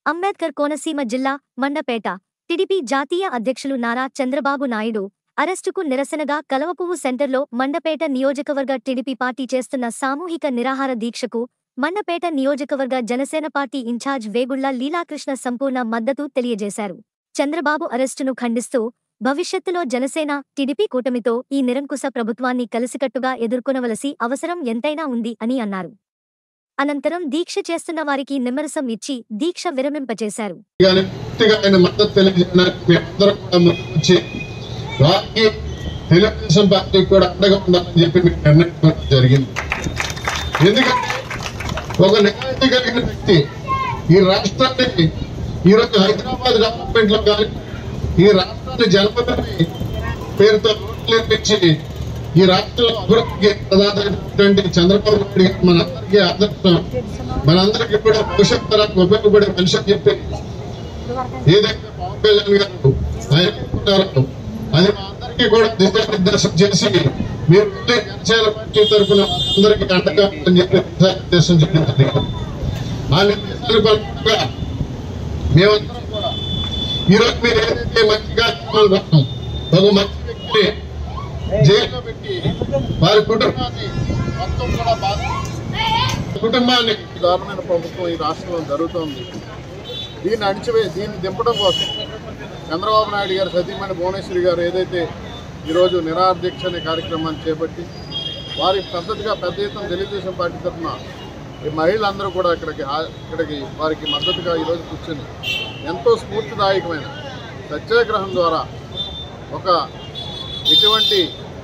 అంబేద్కర్ కోనసీమ జిల్లా మండపేట టిడిపి జాతీయ అధ్యక్షులు నారా చంద్రబాబు నాయుడు అరెస్టుకు నిరసనగా కలవపువ్వు సెంటర్లో మండపేట నియోజకవర్గ టిడిపి పార్టీ చేస్తున్న సామూహిక నిరాహార దీక్షకు మండపేట నియోజకవర్గ జనసేన పార్టీ ఇన్ఛార్జ్ వేగుళ్ల లీలాకృష్ణ సంపూర్ణ మద్దతు తెలియజేశారు చంద్రబాబు అరెస్టును ఖండిస్తూ భవిష్యత్తులో జనసేన టిడిపి కూటమితో ఈ నిరంకుశ ప్రభుత్వాన్ని కలిసికట్టుగా ఎదుర్కొనవలసి అవసరం ఎంతైనా ఉంది అని అన్నారు అనంతరం దీక్ష చేస్తున్న వారికి నిమ్మరసం ఇచ్చి దీక్ష విరమింపచేశారు గాని పూర్తిగా ఆయన మద్దతు తెలియజేయడానికి మేమందరం కూడా ముందుకు వచ్చి వారికి తెలుగుదేశం పార్టీకి కూడా అండగా ఉండాలని చెప్పి మీకు నిర్ణయించడం జరిగింది ఎందుకంటే ఒక నిజాయితీ కలిగిన వ్యక్తి ఈ రాష్ట్రాన్ని ఈరోజు హైదరాబాద్ డెవలప్మెంట్ లో కానీ ఈ రాష్ట్రాన్ని జలపదని పేరుతో రోడ్లు నిర్మించి ఈ రాష్ట్రంలో అభివృద్ధికి ప్రధానమైనటువంటి చంద్రబాబు నాయుడు గారు మనందరికీ ఆదర్శం మనందరికీ కూడా భవిష్యత్ తరానికి ఉపయోగపడే మనిషి అని చెప్పి ఏదైతే పవన్ కళ్యాణ్ గారు ఆయన అనుకుంటారో అది మా అందరికీ కూడా దిశానిర్దేశం చేసి మీరు వెళ్ళి జనసేన పార్టీ తరఫున అందరికీ అండగా అని చెప్పి దిశానిర్దేశం చేయడం జరిగింది ఆ నిర్దేశాలకు అనుగుణంగా మేమందరం కూడా ఈరోజు మీరు ఏదైతే మంచి కార్యక్రమాలు రాస్తాం ఒక మంచి వ్యక్తిని జైల్లో పెట్టి వారి కుటుంబాన్ని మొత్తం కూడా బాధ కుటుంబాన్ని దారుణమైన ప్రభుత్వం ఈ రాష్ట్రంలో జరుగుతోంది దీన్ని అణిచివే దీన్ని దింపడం కోసం చంద్రబాబు నాయుడు గారు సతీమణి భువనేశ్వరి గారు ఏదైతే ఈరోజు నిరాధ్యక్ష అనే కార్యక్రమాన్ని చేపట్టి వారి పద్ధతిగా పెద్ద ఎత్తున తెలుగుదేశం పార్టీ తరఫున ఈ మహిళలందరూ కూడా ఇక్కడికి హా- ఇక్కడికి వారికి మద్దతుగా ఈరోజు కూర్చొని ఎంతో స్ఫూర్తిదాయకమైన సత్యాగ్రహం ద్వారా ఒక ఎటువంటి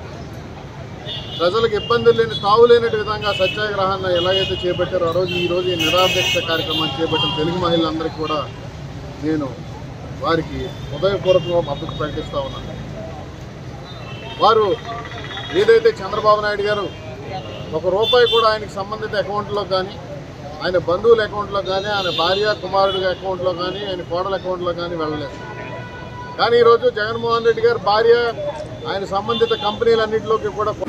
ప్రజలకు ఇబ్బందులు లేని తావు లేని విధంగా సత్యాగ్రహాన్ని ఎలాగైతే చేపట్టారో ఆ రోజు ఈ రోజు ఈ నిరాధ్యక్ష కార్యక్రమాన్ని చేపట్టిన తెలుగు మహిళలందరికీ కూడా నేను వారికి హృదయపూర్వకంగా మద్దతు ప్రకటిస్తా ఉన్నాను వారు ఏదైతే చంద్రబాబు నాయుడు గారు ఒక రూపాయి కూడా ఆయనకి సంబంధిత అకౌంట్లో కానీ ఆయన బంధువుల అకౌంట్లో కానీ ఆయన భార్య కుమారుడి అకౌంట్లో కానీ ఆయన కోడల అకౌంట్లో కానీ వెళ్ళలేదు కానీ ఈరోజు జగన్మోహన్ రెడ్డి గారు భార్య ఆయన సంబంధిత కంపెనీలన్నింటిలోకి కూడా